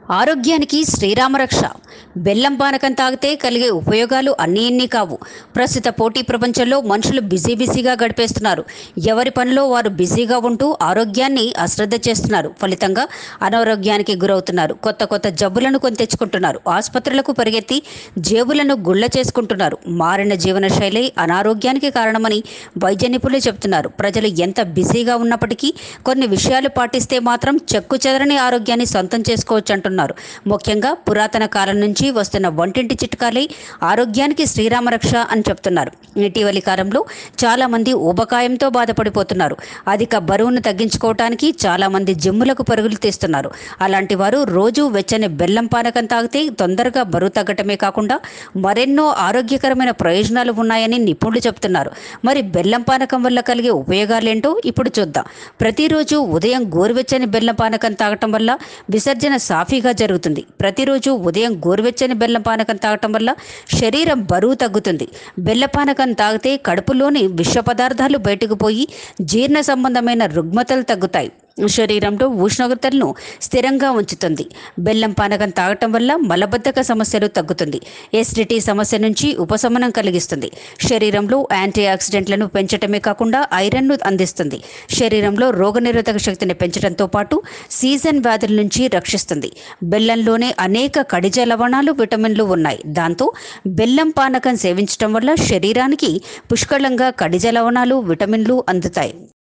ఆరోగ్యానికి శ్రీరామరక్ష బెల్లం పానకం తాగితే కలిగే ఉపయోగాలు అన్నీ ఇన్ని కావు ప్రస్తుత పోటీ ప్రపంచంలో మనుషులు బిజీ బిజీగా గడిపేస్తున్నారు ఎవరి పనిలో వారు బిజీగా ఉంటూ ఆరోగ్యాన్ని అశ్రద్ధ చేస్తున్నారు ఫలితంగా అనారోగ్యానికి గురవుతున్నారు కొత్త కొత్త జబ్బులను కొని తెచ్చుకుంటున్నారు ఆసుపత్రులకు పరిగెత్తి జేబులను గుళ్ళ చేసుకుంటున్నారు మారిన జీవనశైలి అనారోగ్యానికి కారణమని వైద్య నిపుణులు చెబుతున్నారు ప్రజలు ఎంత బిజీగా ఉన్నప్పటికీ కొన్ని విషయాలు పాటిస్తే మాత్రం చెక్కు చెదరని ఆరోగ్యాన్ని సొంతం చేసుకోవచ్చు అంటున్నారు ముఖ్యంగా పురాతన కాలం నుంచి వస్తున్న వంటింటి చిట్కాలే ఆరోగ్యానికి శ్రీరామరక్ష అని చెప్తున్నారు ఇటీవలి కాలంలో చాలా మంది ఊబకాయంతో బాధపడిపోతున్నారు అధిక బరువును తగ్గించుకోవటానికి చాలా మంది జిమ్ములకు పరుగులు తీస్తున్నారు అలాంటి వారు రోజు వెచ్చని బెల్లం పానకం తాగితే తొందరగా బరువు తగ్గటమే కాకుండా మరెన్నో ఆరోగ్యకరమైన ప్రయోజనాలు ఉన్నాయని నిపుణులు చెప్తున్నారు మరి బెల్లం పానకం వల్ల కలిగే ఉపయోగాలేంటో ఇప్పుడు చూద్దాం ప్రతిరోజు ఉదయం గోరువెచ్చని బెల్లం పానకం తాగటం వల్ల విసర్జన సాఫీగా జరుగుతుంది ప్రతిరోజు ఉదయం గోరువెచ్చని బెల్లం పానకం తాగటం వల్ల శరీరం బరువు తగ్గుతుంది బెల్ల పానకం తాగితే కడుపులోని విష పదార్థాలు బయటకు పోయి జీర్ణ సంబంధమైన రుగ్మతలు తగ్గుతాయి శరీరంలో ఉష్ణోగ్రతలను స్థిరంగా ఉంచుతుంది బెల్లం పానకం తాగటం వల్ల మలబద్ధక సమస్యలు తగ్గుతుంది ఎసిడిటీ సమస్య నుంచి ఉపశమనం కలిగిస్తుంది శరీరంలో యాంటీ ఆక్సిడెంట్లను పెంచటమే కాకుండా ఐరన్ను అందిస్తుంది శరీరంలో రోగనిరోధక శక్తిని పెంచడంతో పాటు సీజన్ వ్యాధుల నుంచి రక్షిస్తుంది బెల్లంలోనే అనేక ఖనిజ లవణాలు విటమిన్లు ఉన్నాయి దాంతో బెల్లం పానకం సేవించడం వల్ల శరీరానికి పుష్కలంగా ఖనిజ లవణాలు విటమిన్లు అందుతాయి